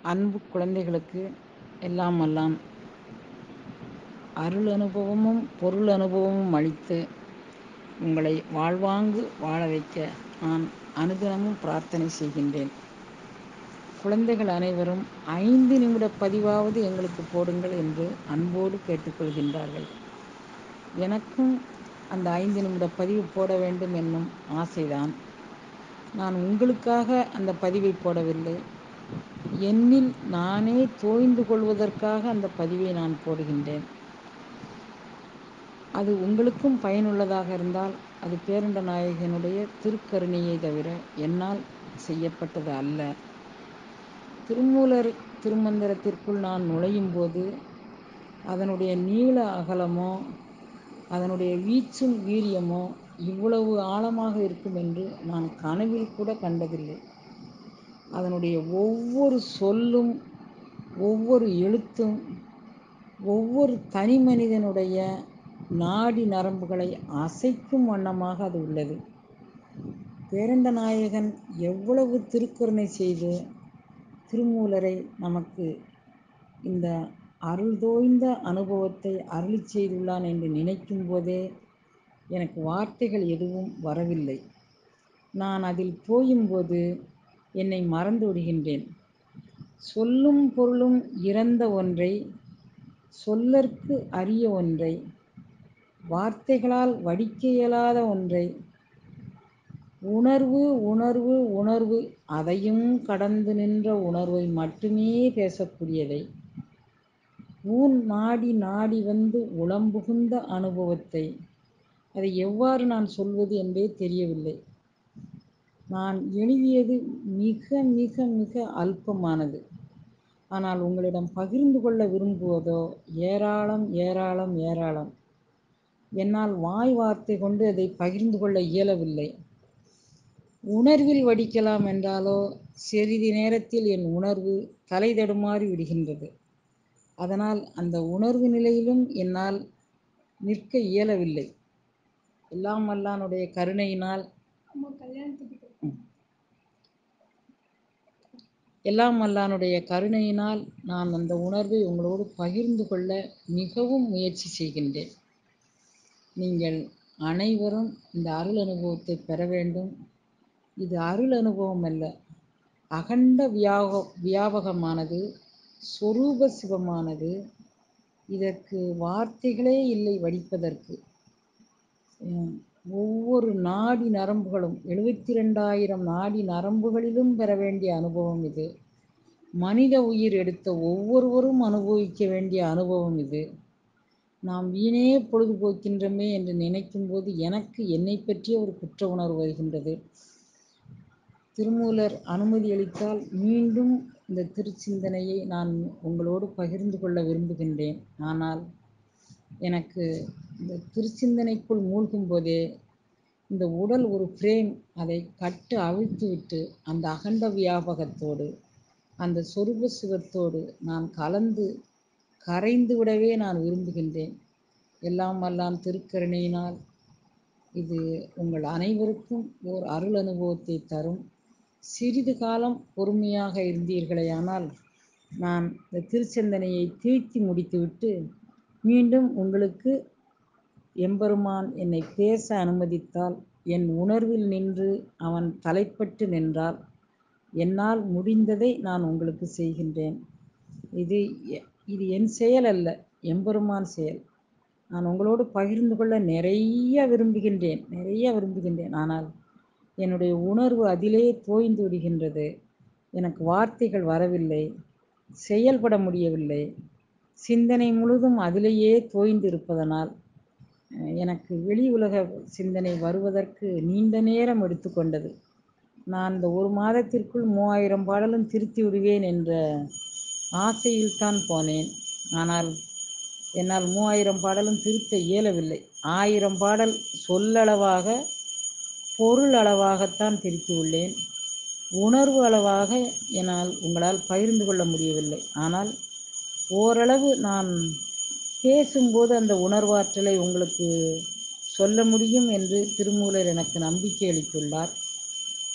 அன்பு குழந்தைகளுக்கு எல்லாம் வல்லான் அருள் அனுபவமும் பொருள் அனுபவமும் அளித்து உங்களை வாழ்வாங்கு வாழ வைக்க நான் அனுதினமும் பிரார்த்தனை செய்கின்றேன் குழந்தைகள் அனைவரும் ஐந்து நிமிட பதிவாவது எங்களுக்கு போடுங்கள் என்று அன்போடு கேட்டுக்கொள்கின்றார்கள் எனக்கும் அந்த ஐந்து நிமிட பதிவு போட வேண்டும் என்னும் ஆசைதான் நான் உங்களுக்காக அந்த பதிவை போடவில்லை என்னில் நானே தோய்ந்து கொள்வதற்காக அந்த பதிவை நான் போடுகின்றேன் அது உங்களுக்கும் பயனுள்ளதாக இருந்தால் அது பேரண்ட நாயகனுடைய திருக்கருணையை தவிர என்னால் செய்யப்பட்டது அல்ல திருமூலர் திருமந்திரத்திற்குள் நான் நுழையும் போது அதனுடைய நீள அகலமோ அதனுடைய வீச்சும் வீரியமோ இவ்வளவு ஆழமாக இருக்கும் என்று நான் கனவில் கூட கண்டதில்லை அதனுடைய ஒவ்வொரு சொல்லும் ஒவ்வொரு எழுத்தும் ஒவ்வொரு தனி மனிதனுடைய நாடி நரம்புகளை அசைக்கும் வண்ணமாக அது உள்ளது பேரண்ட நாயகன் எவ்வளவு திருக்கருணை செய்து திருமூலரை நமக்கு இந்த அருள் தோய்ந்த அனுபவத்தை அருளி செய்துள்ளான் என்று நினைக்கும் போதே எனக்கு வார்த்தைகள் எதுவும் வரவில்லை நான் அதில் போயும்போது என்னை மறந்து விடுகின்றேன் சொல்லும் பொருளும் இறந்த ஒன்றை சொல்லற்கு அரிய ஒன்றை வார்த்தைகளால் வடிக்க இயலாத ஒன்றை உணர்வு உணர்வு உணர்வு அதையும் கடந்து நின்ற உணர்வை மட்டுமே பேசக்கூடியதை ஊன் நாடி நாடி வந்து உளம்புகுந்த அனுபவத்தை அதை எவ்வாறு நான் சொல்வது என்றே தெரியவில்லை நான் எழுதியது மிக மிக மிக அல்பமானது ஆனால் உங்களிடம் பகிர்ந்து கொள்ள விரும்புவதோ ஏராளம் ஏராளம் ஏராளம் என்னால் வாய் வார்த்தை கொண்டு அதை பகிர்ந்து கொள்ள இயலவில்லை உணர்வில் வடிக்கலாம் என்றாலோ சிறிது நேரத்தில் என் உணர்வு தலை தடுமாறி விடுகின்றது அதனால் அந்த உணர்வு நிலையிலும் என்னால் நிற்க இயலவில்லை எல்லாம் அல்லானுடைய கருணையினால் எல்லாம் அல்லானுடைய கருணையினால் நான் அந்த உணர்வை உங்களோடு பகிர்ந்து கொள்ள மிகவும் முயற்சி செய்கின்றேன் நீங்கள் அனைவரும் இந்த அருள் அனுபவத்தை பெற வேண்டும் இது அருள் அனுபவம் அல்ல அகண்ட வியாக வியாபகமானது சொரூப சிவமானது இதற்கு வார்த்தைகளே இல்லை வடிப்பதற்கு ஒவ்வொரு நாடி நரம்புகளும் எழுபத்தி ரெண்டாயிரம் நாடி நரம்புகளிலும் பெற வேண்டிய அனுபவம் இது மனித உயிர் எடுத்த ஒவ்வொருவரும் அனுபவிக்க வேண்டிய அனுபவம் இது நாம் வீணே பொழுதுபோக்கின்றமே என்று நினைக்கும் போது எனக்கு என்னை பற்றிய ஒரு குற்ற உணர்வு வருகின்றது திருமூலர் அனுமதி அளித்தால் மீண்டும் இந்த திருச்சிந்தனையை நான் உங்களோடு பகிர்ந்து கொள்ள விரும்புகின்றேன் ஆனால் எனக்கு இந்த திருச்சிந்தனைக்குள் மூழ்கும் போதே இந்த உடல் ஒரு ஃப்ரேம் அதை கட்டு அவிழ்த்து விட்டு அந்த அகண்ட வியாபகத்தோடு அந்த சொருப சிவத்தோடு நான் கலந்து கரைந்து விடவே நான் விரும்புகின்றேன் எல்லாம் வல்லான் திருக்கருணையினால் இது உங்கள் அனைவருக்கும் ஓர் அருள் அனுபவத்தை தரும் சிறிது காலம் பொறுமையாக இருந்தீர்களேயானால் நான் இந்த திருச்சந்தனையை தீர்த்தி முடித்துவிட்டு மீண்டும் உங்களுக்கு எம்பெருமான் என்னை பேச அனுமதித்தால் என் உணர்வில் நின்று அவன் தலைப்பட்டு நின்றால் என்னால் முடிந்ததை நான் உங்களுக்கு செய்கின்றேன் இது இது என் செயல் அல்ல எம்பெருமான் செயல் நான் உங்களோடு பகிர்ந்து கொள்ள நிறைய விரும்புகின்றேன் நிறைய விரும்புகின்றேன் ஆனால் என்னுடைய உணர்வு அதிலே தோய்ந்து விடுகின்றது எனக்கு வார்த்தைகள் வரவில்லை செயல்பட முடியவில்லை சிந்தனை முழுதும் அதிலேயே தோய்ந்து இருப்பதனால் எனக்கு வெளி உலக சிந்தனை வருவதற்கு நீண்ட நேரம் எடுத்துக்கொண்டது நான் இந்த ஒரு மாதத்திற்குள் மூவாயிரம் பாடலும் திருத்தி விடுவேன் என்ற ஆசையில்தான் போனேன் ஆனால் என்னால் மூவாயிரம் பாடலும் திருத்த இயலவில்லை ஆயிரம் பாடல் சொல்லளவாக பொருள் அளவாகத்தான் திருத்தி உள்ளேன் உணர்வு அளவாக என்னால் உங்களால் பகிர்ந்து கொள்ள முடியவில்லை ஆனால் ஓரளவு நான் பேசும்போது அந்த உணர்வாற்றலை உங்களுக்கு சொல்ல முடியும் என்று திருமூலர் எனக்கு நம்பிக்கை அளித்துள்ளார்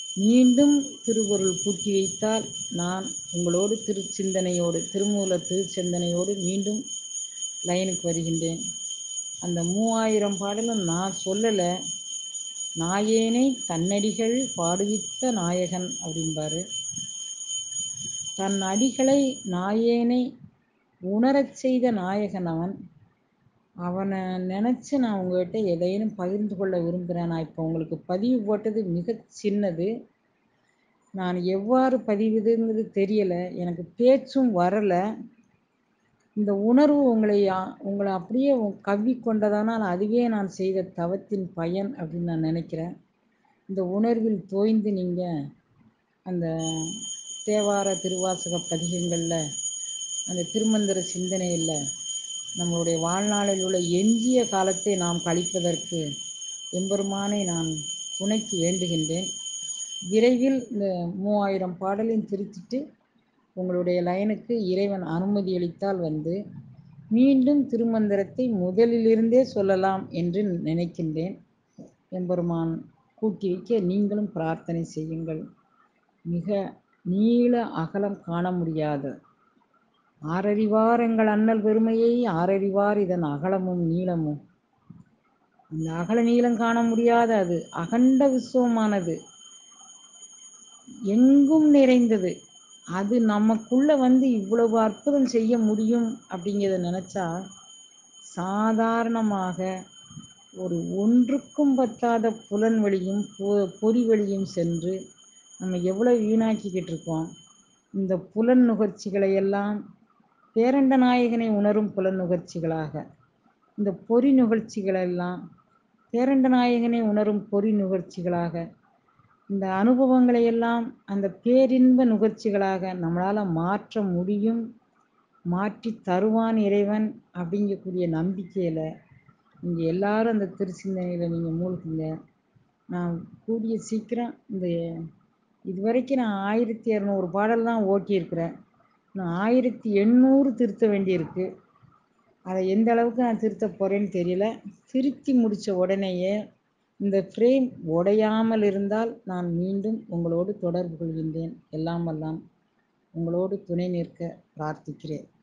மீண்டும் திருவருள் கூட்டி வைத்தால் நான் உங்களோடு திருச்சிந்தனையோடு திருமூலர் திருச்சிந்தனையோடு மீண்டும் லைனுக்கு வருகின்றேன் அந்த மூவாயிரம் பாடலும் நான் சொல்லலை நாயேனை தன்னடிகள் பாடுவித்த நாயகன் அப்படிம்பாரு தன் அடிகளை நாயேனை உணரச் செய்த நாயகன் அவன் அவனை நினச்சி நான் உங்கள்கிட்ட எதையும் பகிர்ந்து கொள்ள விரும்புகிறேன் நான் இப்போ உங்களுக்கு பதிவு போட்டது மிகச் சின்னது நான் எவ்வாறு பதிவுதுங்கிறது தெரியலை எனக்கு பேச்சும் வரலை இந்த உணர்வு உங்களை ஆ- உங்களை அப்படியே கவ்வி கொண்டதானால் அதுவே நான் செய்த தவத்தின் பயன் அப்படின்னு நான் நினைக்கிறேன் இந்த உணர்வில் தோய்ந்து நீங்கள் அந்த தேவார திருவாசக பதிகங்களில் அந்த திருமந்திர சிந்தனையில் நம்மளுடைய வாழ்நாளில் உள்ள எஞ்சிய காலத்தை நாம் கழிப்பதற்கு எம்பெருமானை நான் துணைக்கு வேண்டுகின்றேன் விரைவில் இந்த மூவாயிரம் பாடலையும் திருத்திட்டு உங்களுடைய லைனுக்கு இறைவன் அனுமதி அளித்தால் வந்து மீண்டும் திருமந்திரத்தை முதலிலிருந்தே சொல்லலாம் என்று நினைக்கின்றேன் எம்பெருமான் கூட்டி வைக்க நீங்களும் பிரார்த்தனை செய்யுங்கள் மிக நீள அகலம் காண முடியாத ஆரறிவார் எங்கள் அண்ணல் பெருமையை ஆரறிவார் இதன் அகலமும் நீளமும் அந்த அகல நீளம் காண முடியாத அது அகண்ட விஸ்வமானது எங்கும் நிறைந்தது அது நமக்குள்ள வந்து இவ்வளவு அற்புதம் செய்ய முடியும் அப்படிங்கிறத நினைச்சா சாதாரணமாக ஒரு ஒன்றுக்கும் பத்தாத புலன் வழியும் பொ- பொறி வழியும் சென்று நம்ம எவ்வளவு வீணாக்கிக்கிட்டு இருக்கோம் இந்த புலன் நுகர்ச்சிகளை எல்லாம் பேரண்ட நாயகனை உணரும் புலன் நுகர்ச்சிகளாக இந்த பொறி நுகர்ச்சிகளெல்லாம் பேரண்ட நாயகனை உணரும் பொறி நுகர்ச்சிகளாக இந்த அனுபவங்களை எல்லாம் அந்த பேரின்ப நுகர்ச்சிகளாக நம்மளால் மாற்ற முடியும் மாற்றி தருவான் இறைவன் அப்படிங்கக்கூடிய நம்பிக்கையில் நீங்கள் எல்லாரும் அந்த திருச்சிந்தனையில் நீங்கள் மூழ்குங்க நான் கூடிய சீக்கிரம் இந்த இதுவரைக்கும் நான் ஆயிரத்தி இரநூறு பாடல் தான் ஓட்டியிருக்கிறேன் நான் ஆயிரத்தி எண்ணூறு திருத்த வேண்டியிருக்கு அதை எந்த அளவுக்கு நான் திருத்த போகிறேன்னு தெரியல திருத்தி முடித்த உடனேயே இந்த ஃப்ரேம் உடையாமல் இருந்தால் நான் மீண்டும் உங்களோடு தொடர்பு கொள்கின்றேன் எல்லாம் வல்லாம் உங்களோடு துணை நிற்க பிரார்த்திக்கிறேன்